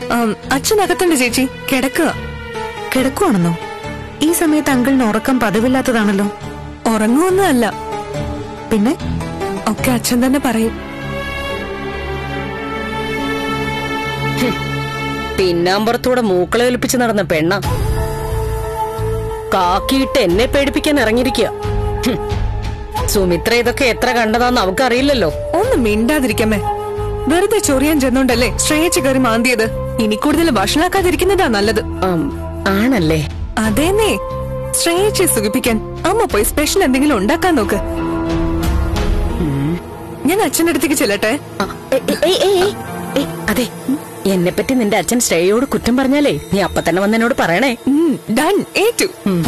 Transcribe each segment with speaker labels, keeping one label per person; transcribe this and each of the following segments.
Speaker 1: ആം, അച്ഛനകത്തുണ്ട് ചേച്ചി കിടക്കുക
Speaker 2: കിടക്കുവാണെന്നോ ഈ സമയത്ത് അങ്കിളിന് ഉറക്കം പതിവില്ലാത്തതാണല്ലോ
Speaker 1: ഉറങ്ങുവൊന്നുമല്ല
Speaker 2: പിന്നെ
Speaker 1: ഒക്കെ അച്ഛൻ തന്നെ പറയും
Speaker 3: പിന്നാമ്പുറത്തൂടെ മൂക്കളെ ഒലിപ്പിച്ച് നടന്ന പെണ്ണ കാക്കിയിട്ട് എന്നെ പേടിപ്പിക്കാൻ ഇറങ്ങിയിരിക്കുക ഹും. സുമിത്ര ഇതൊക്കെ എത്ര കണ്ടതാന്ന് അവക്കറിയില്ലല്ലോ
Speaker 1: ഒന്ന് മിണ്ടാതിരിക്കമ്മേ വെറുതെ ചൊറിയാൻ ചെന്നോണ്ടല്ലേ ശ്രേയച്ച് കയറി മാന്തിയത് ഇനി കൂടുതൽ ഭക്ഷണാക്കാതിരിക്കുന്നതാ നല്ലത്
Speaker 3: ആം, ആണല്ലേ
Speaker 1: അതേന്നേ ശ്രേയച്ചെ സുഖിപ്പിക്കാൻ അമ്മ പോയി സ്പെഷ്യൽ എന്തെങ്കിലും ഉണ്ടാക്കാൻ നോക്ക് ഞാൻ അച്ഛൻ്റെ അടുത്തേക്ക് ചെല്ലട്ടെ
Speaker 3: ആ, ഏയ്, ഏയ്, ഏയ്, ഏയ്, ഏയ്, ഏയ്, അതെ എന്നെ പറ്റി നിന്റെ അച്ഛൻ ശ്രേയയോട് കുറ്റം പറഞ്ഞാലേ നീ അപ്പൊ തന്നെ വന്ന് എന്നോട് പറയണേ
Speaker 1: ഡൺ ഏറ്റു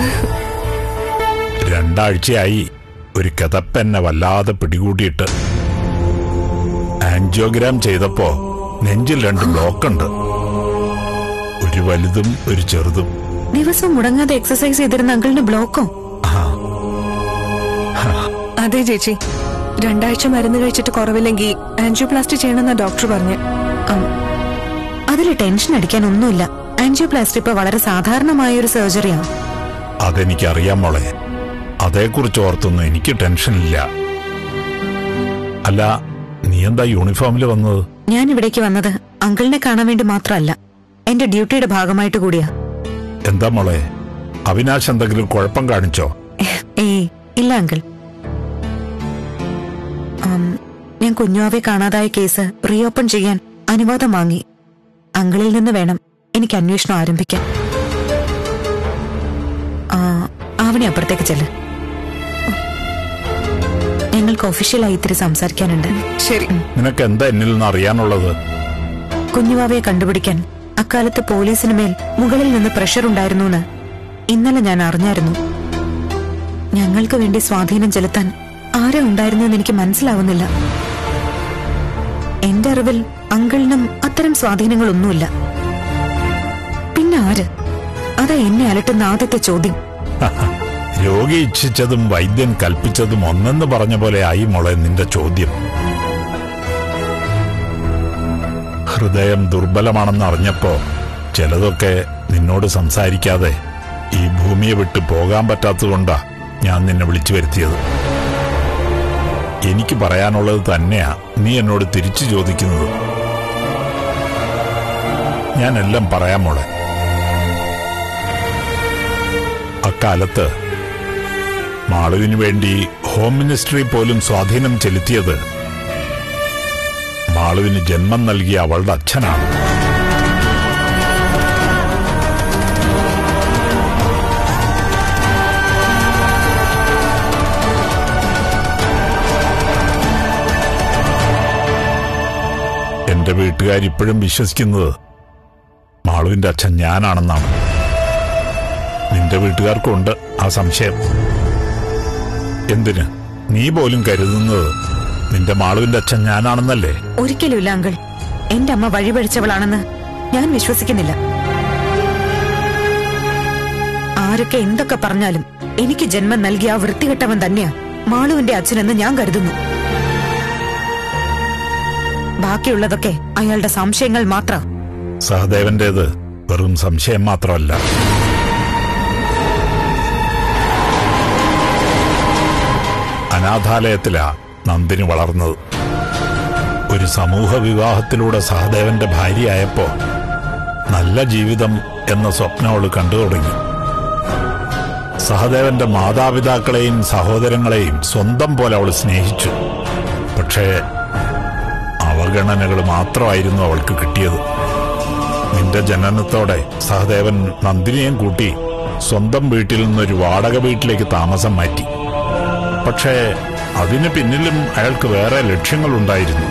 Speaker 4: രണ്ടാഴ്ചയായി ഒരു കിതപ്പെന്നെ വല്ലാതെ പിടികൂടിയിട്ട് ആൻജിയോഗ്രാം ചെയ്തപ്പോ നെഞ്ചിൽ രണ്ട് ബ്ലോക്കുണ്ട് ഒരു വലുതും ഒരു ചെറുതും
Speaker 2: ദിവസവും മുടങ്ങാതെ എക്സസൈസ് ചെയ്തിരുന്ന അങ്കിളിന് ബ്ലോക്കോ
Speaker 1: അതെ ചേച്ചി രണ്ടാഴ്ച മരുന്ന് കഴിച്ചിട്ട് കുറവില്ലെങ്കിൽ ആൻജിയോപ്ലാസ്റ്റി ചെയ്യണമെന്നാ ഡോക്ടർ പറഞ്ഞു
Speaker 2: ആം, അതിൽ ടെൻഷൻ അടിക്കാൻ ഒന്നുമില്ല ആൻജിയോപ്ലാസ്റ്റി ഇപ്പൊ വളരെ സാധാരണമായ ഒരു സർജറിയാണ്
Speaker 4: അതെനിക്കറിയാം മോളെ അതേക്കുറിച്ച് ഓർത്തൊന്നും എനിക്ക് ടെൻഷനില്ല അല്ല നീ എന്താ യൂണിഫോമിൽ വന്നത്
Speaker 2: ഞാൻ ഇവിടേക്ക് വന്നത് അങ്കിളിനെ കാണാൻ വേണ്ടി മാത്രമല്ല എന്റെ ഡ്യൂട്ടിയുടെ ഭാഗമായിട്ട് കൂടിയാ
Speaker 4: എന്താ മോളെ അവിനാശ് എന്തെങ്കിലും കുഴപ്പം കാണിച്ചോ
Speaker 2: ഏയ് ഇല്ല അങ്കിൾ ആം, ഞാൻ കുഞ്ഞുവാവെ കാണാതായ കേസ് റീഓപ്പൺ ചെയ്യാൻ അനുവാദം വാങ്ങി അങ്കിളിൽ നിന്ന് വേണം എനിക്ക് അന്വേഷണം ആരംഭിക്കാൻ ആ, ആവണി അപ്പുറത്തേക്ക് ചെല്ല് ഞങ്ങൾക്ക് ഒഫീഷ്യലായി ഇത്തിരി സംസാരിക്കാനുണ്ട്
Speaker 1: ശരി
Speaker 4: നിനക്ക് എന്താ എന്നിൽ നിന്ന് അറിയാനുള്ളത്
Speaker 2: കുഞ്ഞുവാവയെ കണ്ടുപിടിക്കാൻ അക്കാലത്ത് പോലീസിന് മേൽ മുകളിൽ നിന്ന് പ്രഷർ ഉണ്ടായിരുന്നുവെന്ന് ഇന്നലെ ഞാൻ അറിഞ്ഞായിരുന്നു ഞങ്ങൾക്ക് വേണ്ടി സ്വാധീനം ചെലുത്താൻ ആരാ ഉണ്ടായിരുന്നെന്ന് എനിക്ക് മനസ്സിലാവുന്നില്ല എന്റെ അറിവിൽ അങ്കിളിനും അത്തരം സ്വാധീനങ്ങളൊന്നുമില്ല പിന്നെ ആര് അതാ എന്നെ അലട്ടുന്ന ആദ്യത്തെ ചോദ്യം
Speaker 4: രോഗി ഇച്ഛിച്ചതും വൈദ്യൻ കൽപ്പിച്ചതും ഒന്നെന്ന് പറഞ്ഞ പോലെ ആയി മോളെ നിന്റെ ചോദ്യം ഹൃദയം ദുർബലമാണെന്ന് അറിഞ്ഞപ്പോ ചിലതൊക്കെ നിന്നോട് സംസാരിക്കാതെ ഈ ഭൂമിയെ വിട്ട് പോകാൻ പറ്റാത്തതുകൊണ്ടാ ഞാൻ നിന്നെ വിളിച്ചു വരുത്തിയത് എനിക്ക് പറയാനുള്ളത് തന്നെയാ നീ എന്നോട് തിരിച്ചു ചോദിക്കുന്നത് ഞാനെല്ലാം പറയാം മോളെ അക്കാലത്ത് മാളുവിന് വേണ്ടി ഹോം മിനിസ്ട്രി പോലും സ്വാധീനം ചെലുത്തിയത് മാളുവിന് ജന്മം നൽകിയ അവളുടെ അച്ഛനാണ് എന്റെ വീട്ടുകാരിപ്പോഴും വിശ്വസിക്കുന്നത് മാളുവിന്റെ അച്ഛൻ ഞാനാണെന്നാണ് നിന്റെ വീട്ടുകാർക്കുണ്ട് ആ സംശയം എന്തിന് നീ പോലും കരുതുന്നത് നിന്റെ മാളുവിന്റെ അച്ഛൻ ഞാനാണെന്നല്ലേ
Speaker 2: ഒരിക്കലുമില്ല അങ്കിൾ എന്റെ അമ്മ വഴിപഴിച്ചവളാണെന്ന് ഞാൻ വിശ്വസിക്കുന്നില്ല ആരൊക്കെ എന്തൊക്കെ പറഞ്ഞാലും എനിക്ക് ജന്മം നൽകിയ ആ വൃത്തികെട്ടവൻ തന്നെയാ മാളുവിന്റെ അച്ഛനെന്ന് ഞാൻ കരുതുന്നു ബാക്കിയുള്ളതൊക്കെ അയാളുടെ സംശയങ്ങൾ മാത്രം
Speaker 4: സഹദേവന്റേത് വെറും സംശയം മാത്രമല്ല അനാഥാലയത്തിലാ നന്ദിനി വളർന്നത് ഒരു സമൂഹ വിവാഹത്തിലൂടെ സഹദേവന്റെ ഭാര്യയായപ്പോ നല്ല ജീവിതം എന്ന സ്വപ്നം അവള് കണ്ടു തുടങ്ങി സഹദേവന്റെ മാതാപിതാക്കളെയും സഹോദരങ്ങളെയും സ്വന്തം പോലെ അവൾ സ്നേഹിച്ചു പക്ഷേ അവഗണനകൾ മാത്രമായിരുന്നു അവൾക്ക് കിട്ടിയത് നിന്റെ ജനനത്തോടെ സഹദേവൻ നന്ദിനിയും കൂട്ടി സ്വന്തം വീട്ടിൽ നിന്നൊരു വാടക വീട്ടിലേക്ക് താമസം മാറ്റി പക്ഷേ അതിന് പിന്നിലും അയാൾക്ക് വേറെ ലക്ഷ്യങ്ങളുണ്ടായിരുന്നു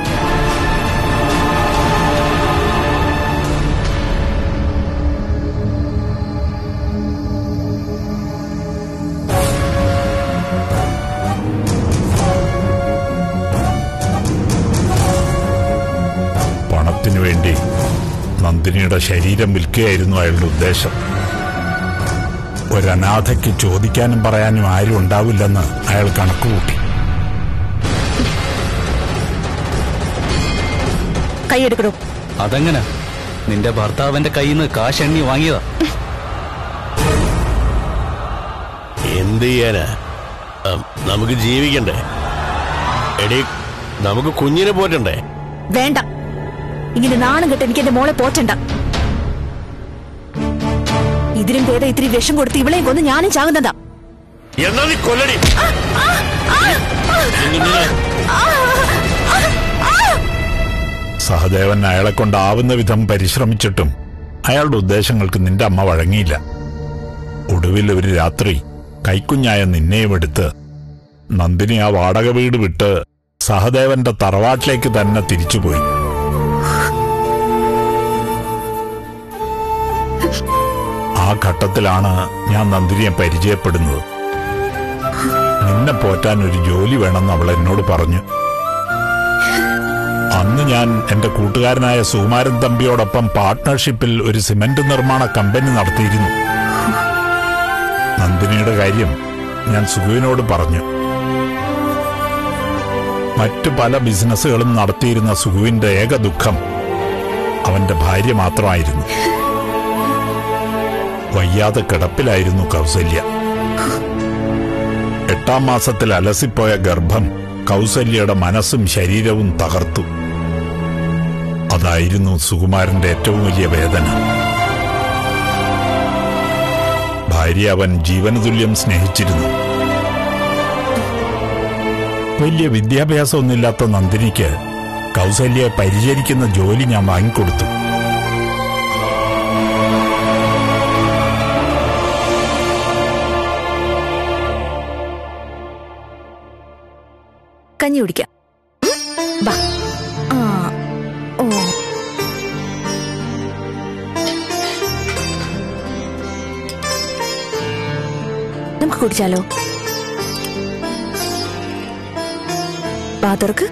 Speaker 4: പണത്തിനു വേണ്ടി നന്ദിനിയുടെ ശരീരം വിൽക്കുകയായിരുന്നു അയാളുടെ ഉദ്ദേശം ഒരനാഥയ്ക്ക് ചോദിക്കാനും പറയാനും ആരും ഉണ്ടാവില്ലെന്ന് അയാൾ കണക്കുകൂട്ടി
Speaker 2: കൈയെടുക്കടോ
Speaker 5: അതെങ്ങനെ നിന്റെ ഭർത്താവിന്റെ കയ്യിൽ നിന്ന് കാശ് എണ്ണി വാങ്ങിയതാ
Speaker 6: എന്ത് ചെയ്യാനാ ഉം, നമുക്ക് ജീവിക്കണ്ടേ എടി നമുക്ക് കുഞ്ഞിനെ പോറ്റണ്ടേ
Speaker 2: വേണ്ട ഇങ്ങനെ നാണം കെട്ട് എനിക്ക് എന്റെ മോളെ പോറ്റണ്ട ഇതിനും ഭേദം ഇത്തിരി വിഷം കൊടുത്ത് ഇവളെയും കൊന്ന് ഞാനും ചാകുന്നതാ
Speaker 6: എന്നാ നീ കൊല്ലടി ഇങ്ങനെ
Speaker 4: സഹദേവൻ അയാളെ കൊണ്ടാവുന്ന വിധം പരിശ്രമിച്ചിട്ടും അയാളുടെ ഉദ്ദേശങ്ങൾക്ക് നിന്റെ അമ്മ വഴങ്ങിയില്ല ഒടുവിൽ ഒരു രാത്രി കൈക്കുഞ്ഞായ നിന്നെയും എടുത്ത് നന്ദിനി ആ വാടക വീട് വിട്ട് സഹദേവന്റെ തറവാട്ടിലേക്ക് തന്നെ തിരിച്ചുപോയി ആ ഘട്ടത്തിലാണ് ഞാൻ നന്ദിനിയെ പരിചയപ്പെടുന്നത് നിന്നെ പോറ്റാൻ ഒരു ജോലി വേണമെന്ന് അവൾ എന്നോട് പറഞ്ഞു അന്ന് ഞാൻ എന്റെ കൂട്ടുകാരനായ സുകുമാരൻ തമ്പിയോടൊപ്പം പാർട്ട്ണർഷിപ്പിൽ ഒരു സിമന്റ് നിർമ്മാണ കമ്പനി നടത്തിയിരുന്നു നന്ദിനിയുടെ കാര്യം ഞാൻ സുഖുവിനോട് പറഞ്ഞു മറ്റു പല ബിസിനസ്സുകളും നടത്തിയിരുന്ന സുഖുവിന്റെ ഏക ദുഃഖം അവന്റെ ഭാര്യ മാത്രമായിരുന്നു വയ്യാതെ കിടപ്പിലായിരുന്നു കൗസല്യ എട്ടാം മാസത്തിൽ അലസിപ്പോയ ഗർഭം കൗസല്യയുടെ മനസ്സും ശരീരവും തകർത്തു അതായിരുന്നു സുകുമാരന്റെ ഏറ്റവും വലിയ വേദന ഭാര്യ അവൻ ജീവനതുല്യം സ്നേഹിച്ചിരുന്നു വലിയ വിദ്യാഭ്യാസമൊന്നുമില്ലാത്ത നന്ദിനിക്ക് കൗസല്യയെ പരിചരിക്കുന്ന ജോലി ഞാൻ വാങ്ങിക്കൊടുത്തു
Speaker 2: കഞ്ഞി കുടിക്കാം ബാ ആ ഓ നമുക്ക് കുടിച്ചാലോ പാതർക്ക്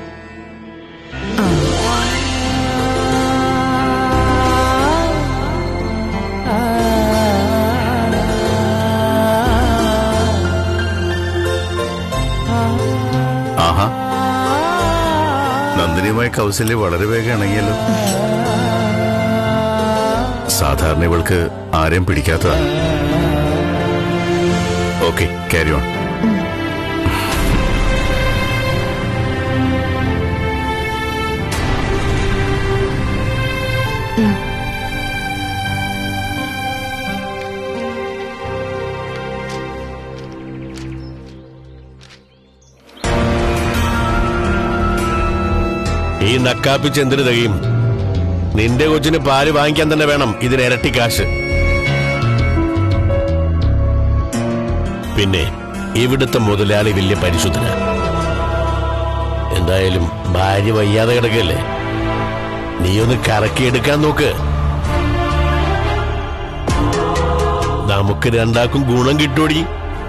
Speaker 6: ആഹാ നന്ദിനിയുമായി കൗസല്യ വളരെ വേഗം ഇണങ്ങിയല്ലോ സാധാരണ ഇവൾക്ക് ആരെയും പിടിക്കാത്തതാണ് ഓക്കെ ക്യാരി ഓൺ ഈ നക്കാപ്പിച്ച് എന്തിനു തികയും നിന്റെ കൊച്ചിന് പാല് വാങ്ങിക്കാൻ തന്നെ വേണം ഇതിന് ഇരട്ടി കാശ് പിന്നെ ഇവിടുത്തെ മുതലാളി വലിയ പരിശുദ്ധന എന്തായാലും ഭാര്യ വയ്യാതെ കിടക്കല്ലേ നീ ഒന്ന് കറക്കിയെടുക്കാൻ നോക്ക് നമുക്ക് രണ്ടാക്കും ഗുണം കിട്ടൂടി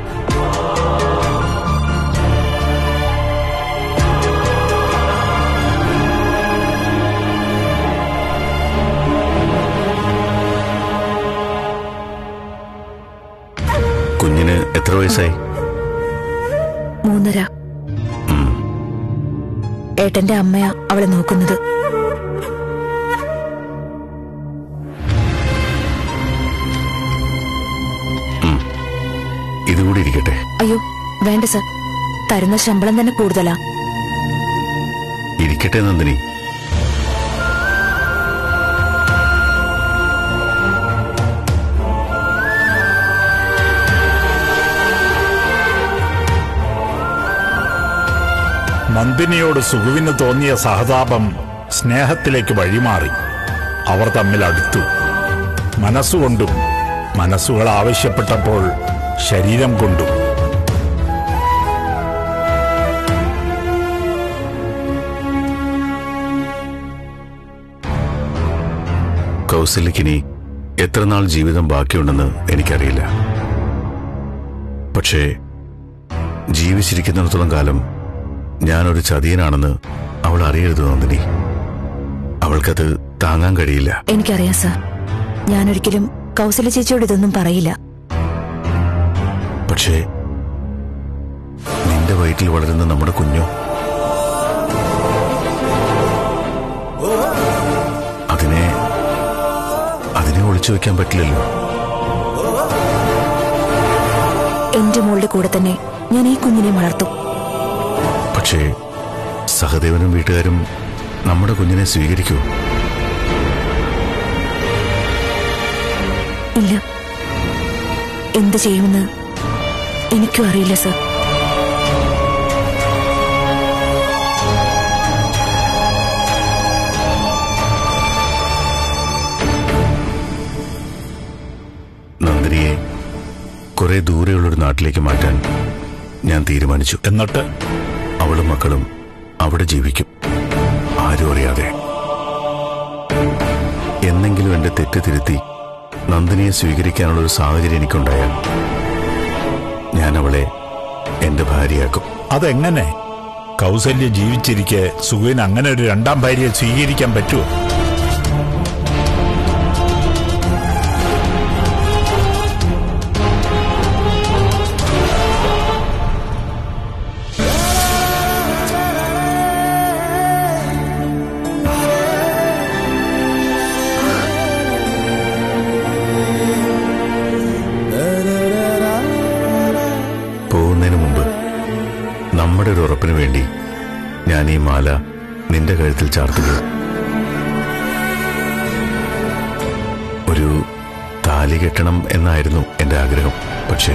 Speaker 6: കുഞ്ഞിന് എത്ര വയസ്സായി
Speaker 2: മൂന്നര ഏട്ടന്റെ അമ്മയാ അവളെ നോക്കുന്നത്
Speaker 6: ഇതുകൂടി ഇരിക്കട്ടെ
Speaker 2: അയ്യോ വേണ്ട സർ തരുന്ന ശമ്പളം തന്നെ കൂടുതലാ
Speaker 6: ഇരിക്കട്ടെ നന്ദിനി
Speaker 4: നന്ദിനിയോട് സുഖുവിന് തോന്നിയ സഹതാപം സ്നേഹത്തിലേക്ക് വഴിമാറി അവർ തമ്മിൽ അടുത്തു മനസ്സുകൊണ്ടും മനസ്സുകൾ ആവശ്യപ്പെട്ടപ്പോൾ ശരീരം കൊണ്ടും
Speaker 6: കൗസല്യക്കിനി എത്ര നാൾ ജീവിതം ബാക്കിയുണ്ടെന്ന് എനിക്കറിയില്ല പക്ഷേ ജീവിച്ചിരിക്കുന്നിടത്തോളം കാലം ഞാനൊരു ചതിയനാണെന്ന് അവൾ അറിയരുത് നന്ദിനി അവൾക്കത് താങ്ങാൻ കഴിയില്ല
Speaker 2: എനിക്കറിയാം സർ ഞാനൊരിക്കലും കൗസല്യ ചേച്ചിയോട് ഇതൊന്നും പറയില്ല
Speaker 6: പക്ഷേ നിന്റെ വയറ്റിൽ വളരുന്ന നമ്മുടെ കുഞ്ഞോ അതിനെ മറച്ചു വെക്കാൻ പറ്റില്ലല്ലോ
Speaker 2: എന്റെ മോളുടെ കൂടെ തന്നെ ഞാൻ ഈ കുഞ്ഞിനെ വളർത്തും
Speaker 6: പക്ഷേ സഹദേവനും വീട്ടുകാരും നമ്മുടെ കുഞ്ഞിനെ സ്വീകരിക്കുമോ
Speaker 2: ഇല്ല എന്ത് ചെയ്യുമെന്ന് എനിക്കും അറിയില്ല സർ
Speaker 6: നന്ദിനിയെ കുറെ ദൂരെയുള്ളൊരു നാട്ടിലേക്ക് മാറ്റാൻ ഞാൻ തീരുമാനിച്ചു
Speaker 4: എന്നിട്ട്
Speaker 6: അവളും മക്കളും അവിടെ ജീവിക്കും ആരും അറിയാതെ എന്നെങ്കിലും എന്റെ തെറ്റ് തിരുത്തി നന്ദിനിയെ സ്വീകരിക്കാനുള്ള ഒരു സാഹചര്യം എനിക്കുണ്ടായാൽ ഞാൻ അവളെ എന്റെ ഭാര്യയാക്കും
Speaker 4: അതെങ്ങനെ കൗസല്യ ജീവിച്ചിരിക്കെ സുഖിന് അങ്ങനെ ഒരു രണ്ടാം ഭാര്യയെ സ്വീകരിക്കാൻ പറ്റുമോ
Speaker 6: പോകുന്നതിന് മുമ്പ് നമ്മുടെ ഒരു ഉറപ്പിന് വേണ്ടി ഞാൻ ഈ മാല നിന്റെ കഴുത്തിൽ ചാർത്തുകയും ഒരു താലി കെട്ടണം എന്നായിരുന്നു എന്റെ ആഗ്രഹം പക്ഷേ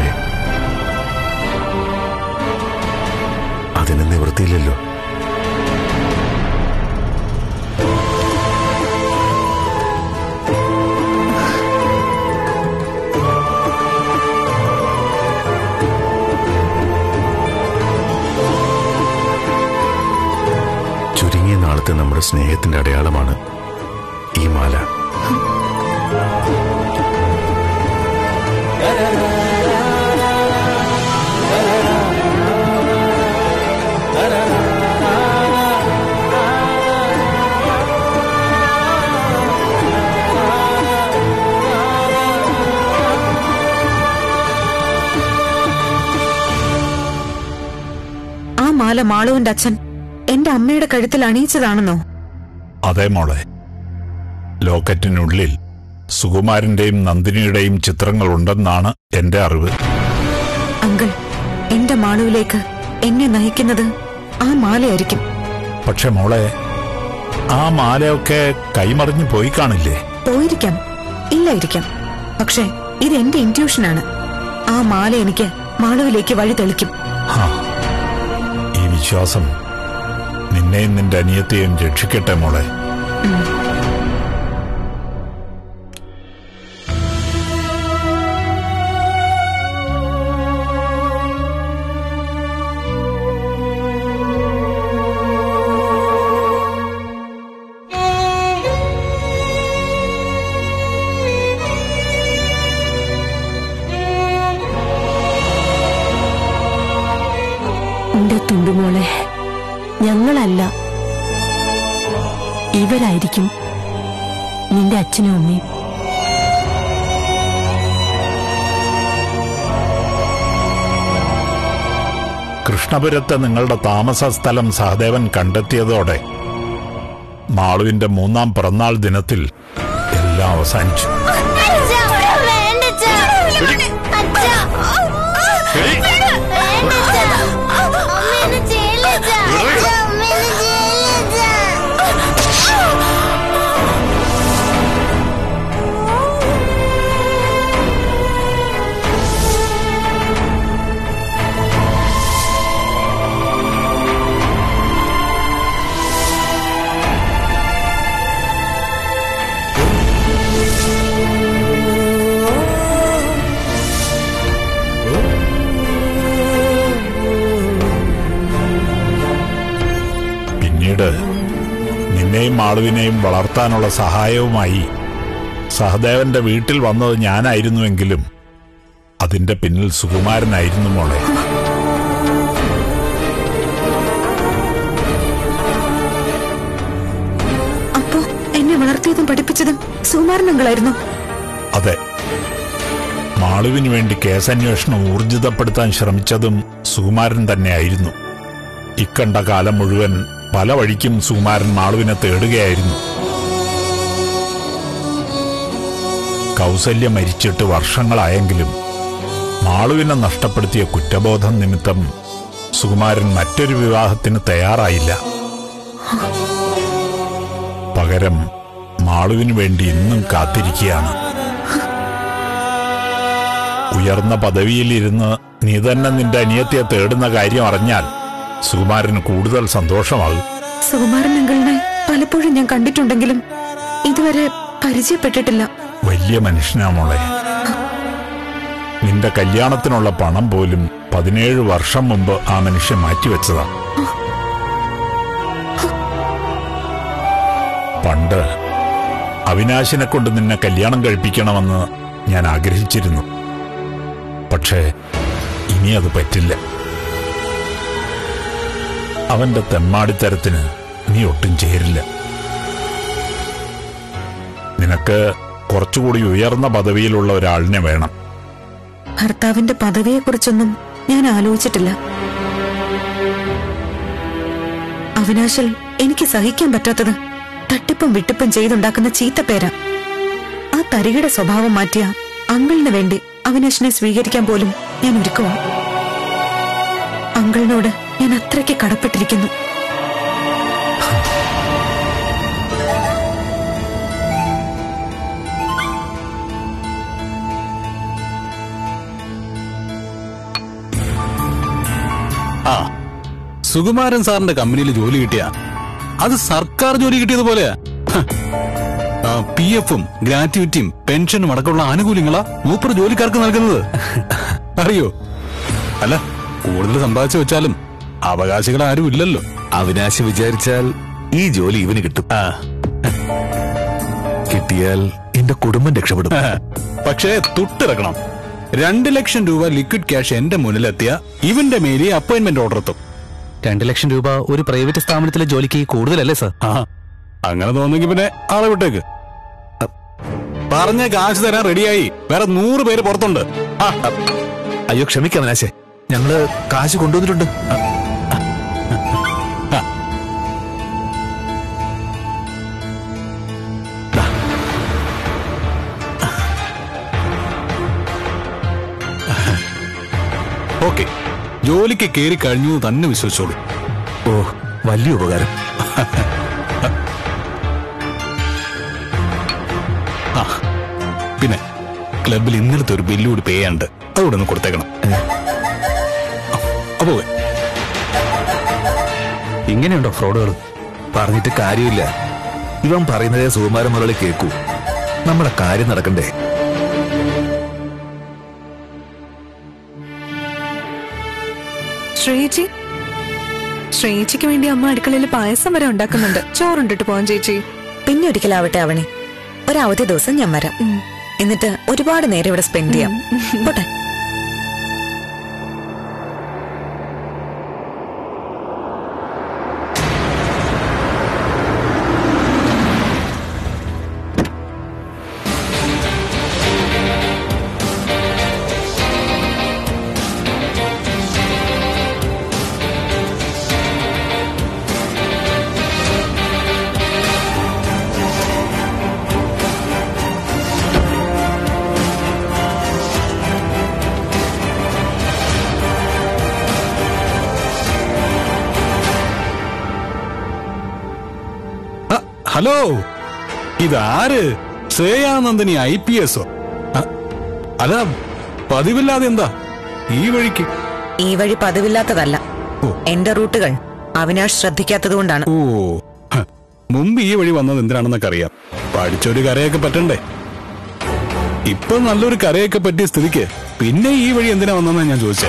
Speaker 6: അതിന് നിവൃത്തിയില്ലല്ലോ ചുരുങ്ങിയ നാളത്തെ നമ്മുടെ സ്നേഹത്തിന്റെ അടയാളമാണ് ഈ മാല
Speaker 2: ആ മാല മാളുവിന്റെ അച്ഛൻ എന്റെ അമ്മയുടെ കഴുത്തിൽ അണിയിച്ചതാണെന്നോ
Speaker 4: അതേ മോളെ ലോക്കറ്റിനുള്ളിൽ സുകുമാരന്റെയും നന്ദിനിയുടെയും ചിത്രങ്ങൾ ഉണ്ടെന്നാണ് എന്റെ അറിവ്
Speaker 2: അങ്കിൾ എന്റെ മാളുവിലേക്ക് എന്നെ നയിക്കുന്നത് ആ മാലയായിരിക്കും
Speaker 4: പക്ഷെ മോളെ ആ മാലയൊക്കെ കൈമറിഞ്ഞു പോയി കാണില്ലേ
Speaker 2: പോയിരിക്കാം ഇല്ലായിരിക്കാം പക്ഷേ ഇത് എന്റെ ഇൻറ്റ്യൂഷനാണ് ആ മാല എനിക്ക് മാളുവിലേക്ക് വഴി തെളിക്കും
Speaker 4: ഹാ. ഈ വിശ്വാസം നിന്നെയും നിന്റെ അനിയത്തെയും രക്ഷിക്കട്ടെ മോളെ
Speaker 3: എന്റെ തുണ്ടുമോളെ ഞങ്ങളല്ല ഇവരായിരിക്കും നിന്റെ അച്ഛനും അമ്മയും
Speaker 4: കൃഷ്ണപുരത്ത് നിങ്ങളുടെ താമസ സ്ഥലം സഹദേവൻ കണ്ടെത്തിയതോടെ മാളുവിന്റെ മൂന്നാം പിറന്നാൾ ദിനത്തിൽ എല്ലാം അവസാനിച്ചു പിന്നീട് നിന്നെയും മാളുവിനെയും വളർത്താനുള്ള സഹായവുമായി സഹദേവന്റെ വീട്ടിൽ വന്നത് ഞാനായിരുന്നുവെങ്കിലും അതിന്റെ പിന്നിൽ സുകുമാരനായിരുന്നു മോളെ
Speaker 2: അപ്പോ എന്നെ വളർത്തിയതും പഠിപ്പിച്ചതും സുകുമാരനങ്ങളായിരുന്നു
Speaker 4: അതെ മാളുവിന് വേണ്ടി കേസന്വേഷണം ഊർജിതപ്പെടുത്താൻ ശ്രമിച്ചതും സുകുമാരൻ തന്നെയായിരുന്നു ഇക്കണ്ട കാലം മുഴുവൻ പല വഴിക്കും സുകുമാരൻ മാളുവിനെ തേടുകയായിരുന്നു കൗസല്യ മരിച്ചിട്ട് വർഷങ്ങളായെങ്കിലും മാളുവിനെ നഷ്ടപ്പെടുത്തിയ കുറ്റബോധം നിമിത്തം സുകുമാരൻ മറ്റൊരു വിവാഹത്തിന് തയ്യാറായില്ല പകരം മാളുവിനു വേണ്ടി ഇന്നും കാത്തിരിക്കുകയാണ് ഉയർന്ന പദവിയിലിരുന്ന് നീ തന്നെ നിന്റെ അനിയത്തിയെ തേടുന്ന കാര്യം അറിഞ്ഞാൽ സുകുമാരന് കൂടുതൽ സന്തോഷമാകും
Speaker 2: സുകുമാരൻ അങ്കിളിനെ പലപ്പോഴും ഞാൻ കണ്ടിട്ടുണ്ടെങ്കിലും ഇതുവരെ പരിചയപ്പെട്ടിട്ടില്ല
Speaker 4: വലിയ മനുഷ്യനാ മോളെ നിന്റെ കല്യാണത്തിനുള്ള പണം പോലും പതിനേഴ് വർഷം മുമ്പ് ആ മനുഷ്യൻ മാറ്റിവെച്ചതാ പണ്ട് അവിനാശിനെ കൊണ്ട് നിന്നെ കല്യാണം കഴിപ്പിക്കണമെന്ന് ഞാൻ ആഗ്രഹിച്ചിരുന്നു പക്ഷേ ഇനി അത് പറ്റില്ല അവന്റെ തെമ്മാടിത്തരത്തിന് നീ ഒട്ടും ചേരില്ല നിനക്ക് കുറച്ചുകൂടി ഉയർന്ന പദവിയിലുള്ള ഒരാളിനെ വേണം
Speaker 2: ഭർത്താവിന്റെ പദവിയെക്കുറിച്ചൊന്നും ഞാൻ ആലോചിച്ചിട്ടില്ല അവിനാശിൽ എനിക്ക് സഹിക്കാൻ പറ്റാത്തത് തട്ടിപ്പും വിട്ടിപ്പും ചെയ്തുണ്ടാക്കുന്ന ചീത്തപ്പേര ആ തരികിട സ്വഭാവം മാറ്റിയ അങ്കിളിന് വേണ്ടി അവിനാശിനെ സ്വീകരിക്കാൻ പോലും ഞാൻ ഒരുക്കുവാ അങ്കിളിനോട് ഞാൻ അത്രയ്ക്ക് കടപ്പെട്ടിരിക്കുന്നു
Speaker 5: ആ സുകുമാരൻ സാറിന്റെ കമ്പനിയിൽ ജോലി കിട്ടിയ അത് സർക്കാർ ജോലി കിട്ടിയതുപോലെയാ പി എഫും ഗ്രാറ്റുവിറ്റിയും പെൻഷനും അടക്കമുള്ള ആനുകൂല്യങ്ങളാ മൂപ്പർ ജോലിക്കാർക്ക് നൽകുന്നത് അറിയോ അല്ല കൂടുതൽ സമ്പാദിച്ചു വെച്ചാലും അവകാശികൾ ആരും ഇല്ലല്ലോ
Speaker 7: അവിനാശ് വിചാരിച്ചാൽ ഈ ജോലി ഇവന് കിട്ടും
Speaker 5: ആ,
Speaker 7: കിട്ടിയാൽ എന്റെ കുടുംബം രക്ഷപ്പെടും
Speaker 5: പക്ഷേ തുട്ടിറക്കണം രണ്ട് ലക്ഷം രൂപ ലിക്വിഡ് ക്യാഷ് എന്റെ മുന്നിലെത്തിയ ഇവന്റെ മേലെ അപ്പോയിന്റ്മെന്റ് ഓർഡർ എത്തും
Speaker 8: രണ്ട് ലക്ഷം രൂപ ഒരു പ്രൈവറ്റ് സ്ഥാപനത്തിലെ ജോലിക്ക് കൂടുതലല്ലേ സർ
Speaker 5: ആ അങ്ങനെ തോന്നുമെങ്കിൽ പിന്നെ ആളെ വിട്ടേക്ക് പറഞ്ഞ കാശ് തരാൻ റെഡിയായി വേറെ നൂറ് പേര് പുറത്തുണ്ട് ആ,
Speaker 7: അയ്യോ ക്ഷമിക്കാം അവിനാശെ ഞങ്ങള് കാശ് കൊണ്ടുവന്നിട്ടുണ്ട്
Speaker 5: ഓക്കെ ജോലിക്ക് കയറി കഴിഞ്ഞു എന്ന് തന്നെ വിശ്വസിച്ചോളൂ
Speaker 7: ഓ വലിയ ഉപകാരം
Speaker 5: ആ പിന്നെ ക്ലബിൽ ഇന്നലത്തെ ഒരു ബില്ല് കൂടി പേ ചെയ്യാണ്ട് അതുകൂടെ ഒന്ന് കൊടുത്തേക്കണം അപ്പോ
Speaker 8: ഇങ്ങനെയുണ്ടോ ഫ്രോഡുകൾ
Speaker 7: പറഞ്ഞിട്ട് കാര്യമില്ല ഇവൻ പറയുന്നതേ സുകുമാരൻ മുരളി കേൾക്കൂ നമ്മുടെ കാര്യം നടക്കണ്ടേ
Speaker 1: ശ്രേയച്ചി ശ്രേയച്ചിക്ക് വേണ്ടി അമ്മ അടുക്കളയിൽ പായസം വരെ ഉണ്ടാക്കുന്നുണ്ട് ചോറുണ്ടിട്ട് പോവാൻ ചേച്ചി
Speaker 2: പിന്നെ ഒരിക്കലാവട്ടെ അവണി ഒരവധി ദിവസം ഞാൻ വരാം എന്നിട്ട് ഒരുപാട് നേരം ഇവിടെ സ്പെൻഡ് ചെയ്യാം പോട്ടെ
Speaker 5: ആ, ഹലോ ഇതാര് ശ്രേയാനന്ദനി ഐ പി എസോ അല്ല പതിവില്ലാതെ എന്താ ഈ വഴിക്ക്
Speaker 2: ഈ വഴി പതിവില്ലാത്തതല്ല
Speaker 5: ഓ.
Speaker 2: എന്റെ റൂട്ടുകൾ അവിനാഷ് ശ്രദ്ധിക്കാത്തതുകൊണ്ടാണ്
Speaker 5: ഓ ഹ, മുമ്പ് ഈ വഴി വന്നത് എന്തിനാണെന്നൊക്കെ അറിയാം പഠിച്ചൊരു കരയൊക്കെ പറ്റണ്ടേ ഇപ്പൊ നല്ലൊരു കരയൊക്കെ പറ്റിയ സ്ഥിതിക്ക് പിന്നെ ഈ വഴി എന്തിനാ വന്നെന്നാ ഞാൻ ചോദിച്ചേ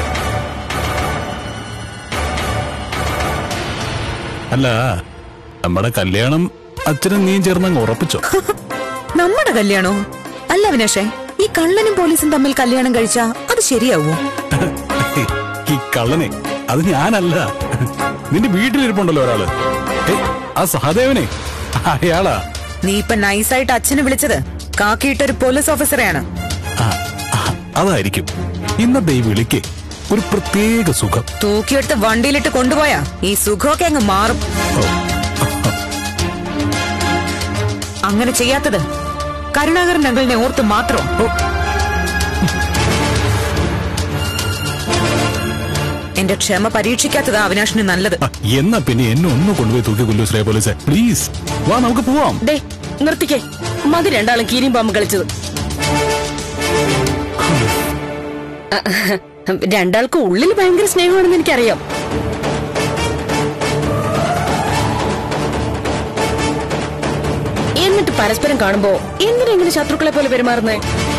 Speaker 5: അല്ല നമ്മുടെ കല്യാണം അച്ഛനും നീയും ചേർന്നങ്ങ് ഉറപ്പിച്ചോ
Speaker 2: നമ്മുടെ കല്യാണോ അല്ല അവിനാഷേ ഈ കള്ളനും പോലീസും തമ്മിൽ കല്യാണം കഴിച്ചാ അത് ശരിയാവോ
Speaker 5: ഈ കള്ളനെ അത് ഞാനല്ല നിന്റെ വീട്ടിലിരിപ്പുണ്ടല്ലോ ഒരാള് ഏയ്, ആ സഹദേവനെ അയാളാ
Speaker 2: നീ ഇപ്പൊ നൈസായിട്ട് അച്ഛനെ വിളിച്ചത് കാക്കിയിട്ടൊരു പോലീസ് ഓഫീസറെയാണ്
Speaker 5: ആ, ആ, അതായിരിക്കും ഇന്നത്തെ ഈ വിളിക്ക് ഒരു പ്രത്യേക സുഖം
Speaker 2: തൂക്കിയെടുത്ത് വണ്ടിയിലിട്ട് കൊണ്ടുപോയാ ഈ സുഖമൊക്കെ അങ്ങ് മാറും അങ്ങനെ ചെയ്യാത്തത് കരുണാകരൻ അങ്കിളിനെ ഓർത്ത് മാത്രം എന്റെ ക്ഷമ പരീക്ഷിക്കാത്തതാ അവിനാഷിന് നല്ലത്
Speaker 5: ആ, എന്നാ പിന്നെ എന്നെ ഒന്ന് കൊണ്ടുപോയി തൂക്കി കൊല്ലു ശ്രേയ പോലീസെ പ്ലീസ് വാ നമുക്ക് പോവാം
Speaker 3: ദേ നിർത്തിക്കേ മതി രണ്ടാളും കീരിയും പാമ്പ് കളിച്ചത് രണ്ടാൾക്ക് ഉള്ളിൽ ഭയങ്കര സ്നേഹമാണെന്ന് എനിക്കറിയാം എന്നിട്ട് പരസ്പരം കാണുമ്പോ എന്തിനാ ഇങ്ങനെ ശത്രുക്കളെ പോലെ പെരുമാറുന്നേ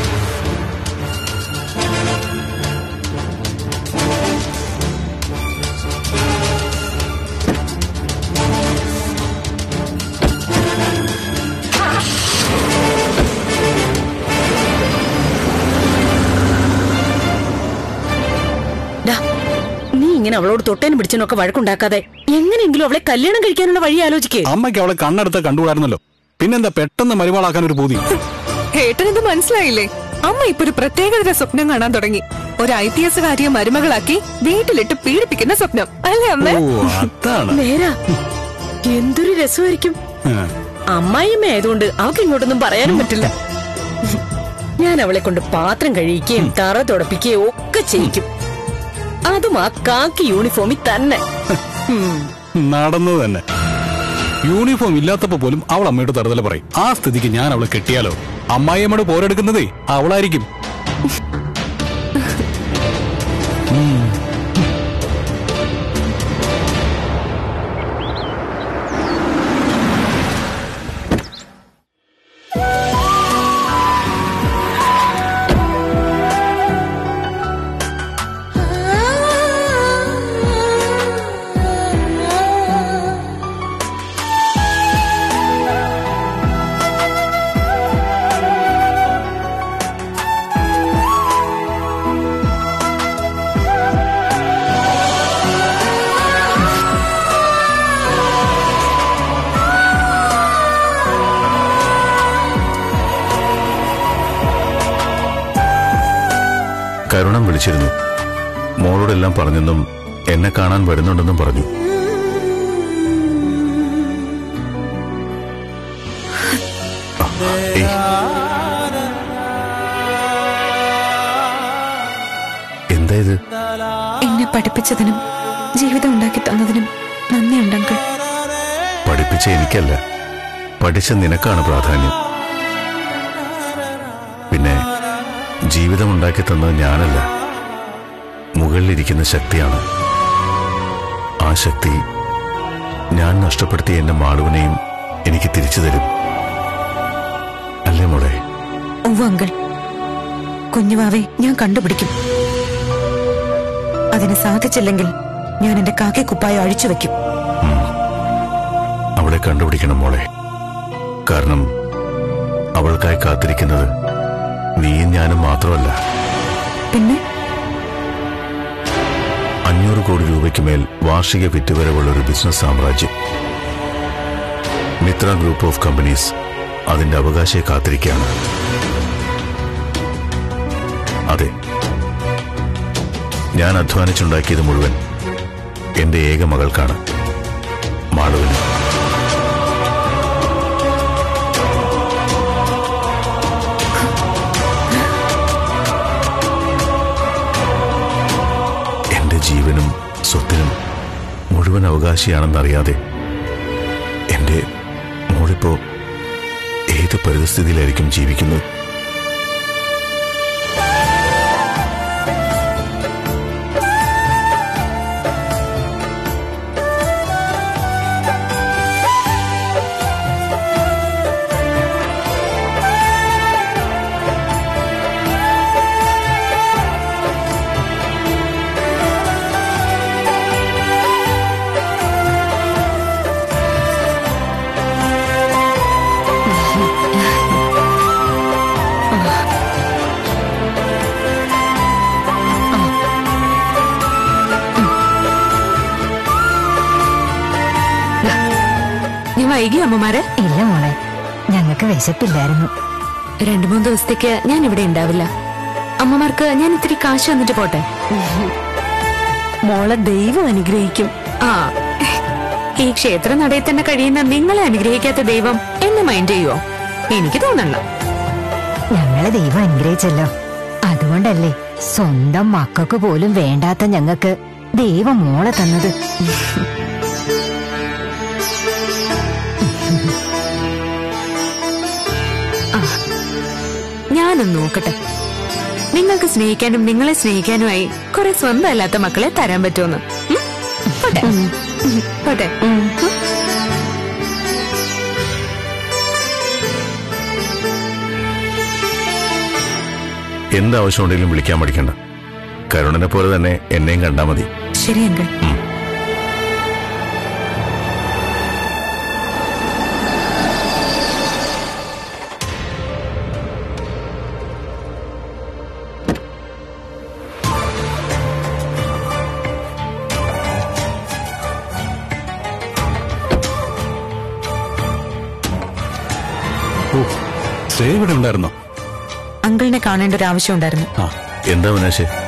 Speaker 3: ഡാ, നീ ഇങ്ങനെ അവളോട് തൊട്ടേനും പിടിച്ചതിനൊക്കെ വഴക്കുണ്ടാക്കാതെ എങ്ങനെയെങ്കിലും അവളെ കല്യാണം കഴിക്കാനുള്ള വഴി ആലോചിക്കേ
Speaker 5: അമ്മയ്ക്ക് അവളെ കണ്ണെടുത്ത കണ്ടുകൂടായിരുന്നല്ലോ പിന്നെന്താ പെട്ടെന്ന് മരുമകളാക്കാൻ ഒരു പൂതി
Speaker 1: ഏട്ടനിത് മനസ്സിലായില്ലേ അമ്മ ഇപ്പൊ ഒരു പ്രത്യേകതര സ്വപ്നം കാണാൻ തുടങ്ങി ഒരു ഐ പി എസ് കാരിയെ മരുമകളാക്കി വീട്ടിലിട്ട് പീഡിപ്പിക്കുന്ന സ്വപ്നം അല്ലേ അമ്മ
Speaker 5: ഓ അതാണ്
Speaker 3: നേരാ എന്തൊരു രസമായിരിക്കും
Speaker 5: ആ.
Speaker 3: അമ്മായിയമ്മ ആയതുകൊണ്ട് അവൾക്ക് ഇങ്ങോട്ടൊന്നും പറയാനും പറ്റില്ല ഞാൻ അവളെ കൊണ്ട് പാത്രം കഴിക്കുകയും തറ തുടപ്പിക്കുകയും ഒക്കെ ചെയ്യിക്കും അതും ആ കാക്കി യൂണിഫോമിൽ തന്നെ ഉം.
Speaker 5: നടന്നത് തന്നെ യൂണിഫോം ഇല്ലാത്തപ്പോ പോലും അവൾ അമ്മയോട് തറുതല പറയും ആ സ്ഥിതിക്ക് ഞാൻ അവളെ കെട്ടിയാലോ അമ്മായിയമ്മയോട് പോരെടുക്കുന്നതേ അവളായിരിക്കും
Speaker 6: കരുണം വിളിച്ചിരുന്നു മോളോടെല്ലാം പറഞ്ഞെന്നും എന്നെ കാണാൻ വരുന്നുണ്ടെന്നും പറഞ്ഞു ആ, ഏയ്. എന്താ ഇത്
Speaker 2: എന്നെ പഠിപ്പിച്ചതിനും ജീവിതം ഉണ്ടാക്കി തന്നതിനും നന്ദിയുണ്ടെങ്കിൽ
Speaker 6: പഠിപ്പിച്ച എനിക്കല്ല പഠിച്ച നിനക്കാണ് പ്രാധാന്യം പിന്നെ ജീവിതം ഉണ്ടാക്കി തന്നത് ഞാനല്ല മുകളിലിരിക്കുന്ന ശക്തിയാണ് ആ ശക്തി ഞാൻ നഷ്ടപ്പെടുത്തിയ എന്റെ മാളുവിനെയും എനിക്ക് തിരിച്ചു തരും അല്ലേ മോളെ
Speaker 2: ഉവ്വ് അങ്കിൾ കുഞ്ഞുവാവെ ഞാൻ കണ്ടുപിടിക്കും അതിന് സാധിച്ചില്ലെങ്കിൽ ഞാൻ എന്റെ കാക്കി കുപ്പായം അഴിച്ചു വെക്കും
Speaker 6: അവളെ കണ്ടുപിടിക്കണം മോളെ കാരണം അവൾക്കായി കാത്തിരിക്കുന്നത് നീയും ഞാനും മാത്രമല്ല
Speaker 2: പിന്നെ
Speaker 6: അഞ്ഞൂറ് കോടി രൂപയ്ക്ക് മേൽ വാർഷിക വിറ്റുവരവുള്ള ഒരു ബിസിനസ് സാമ്രാജ്യം മിത്ര ഗ്രൂപ്പ് ഓഫ് കമ്പനീസ് അതിന്റെ അവകാശയെ കാത്തിരിക്കുകയാണ് അതെ ഞാൻ അധ്വാനിച്ചുണ്ടാക്കിയത് മുഴുവൻ എന്റെ ഏക മകൾക്കാണ് മാളുവിന് എന്റെ ജീവനും സ്വത്തിനും മുഴുവൻ അവകാശിയാണെന്നറിയാതെ എന്റെ മോളിപ്പോ ഏത് പരിതസ്ഥിതിയിലായിരിക്കും ജീവിക്കുന്നത്
Speaker 2: ഞാൻ വൈകി അമ്മമാരെ
Speaker 9: ഇല്ല മോളെ ഞങ്ങൾക്ക് വിശപ്പില്ലായിരുന്നു
Speaker 2: രണ്ടു മൂന്ന് ദിവസത്തേക്ക് ഞാൻ ഇവിടെ ഉണ്ടാവില്ല അമ്മമാർക്ക് ഞാൻ ഇത്തിരി കാശ് വന്നിട്ട് പോട്ടെ
Speaker 3: മോളെ ദൈവം അനുഗ്രഹിക്കും
Speaker 2: ആ ഈ ക്ഷേത്ര നടയിൽ തന്നെ കഴിയുന്ന നിങ്ങളെ അനുഗ്രഹിക്കാത്ത ദൈവം എന്നെ മൈൻഡ് ചെയ്യുവോ എനിക്ക് തോന്നണ്ട
Speaker 9: ഞങ്ങളെ ദൈവം അനുഗ്രഹിച്ചല്ലോ അതുകൊണ്ടല്ലേ സ്വന്തം മക്കൾക്ക് പോലും വേണ്ടാത്ത ഞങ്ങൾക്ക് ദൈവം മോളെ തന്നത്
Speaker 2: ഞാനൊന്ന് നോക്കട്ടെ നിങ്ങൾക്ക് സ്നേഹിക്കാനും നിങ്ങളെ സ്നേഹിക്കാനുമായി കുറെ സ്വന്തം അല്ലാത്ത മക്കളെ തരാൻ പറ്റുമെന്ന് ഉം? പോട്ടെ ഉം, പോട്ടെ ഉം.
Speaker 6: എന്താവശ്യമുണ്ടെങ്കിലും വിളിക്കാൻ പഠിക്കണ്ട കരുണനെ പോലെ തന്നെ എന്നെയും കണ്ടാ മതി
Speaker 2: ശരി അങ്കിൾ
Speaker 5: ഓ ശ്രേയ ഇവിടെ ഉണ്ടായിരുന്നോ
Speaker 2: അങ്കിളിനെ കാണേണ്ട ഒരു ആവശ്യം ഉണ്ടായിരുന്നു
Speaker 5: ആ
Speaker 6: എന്താ വിനാശേ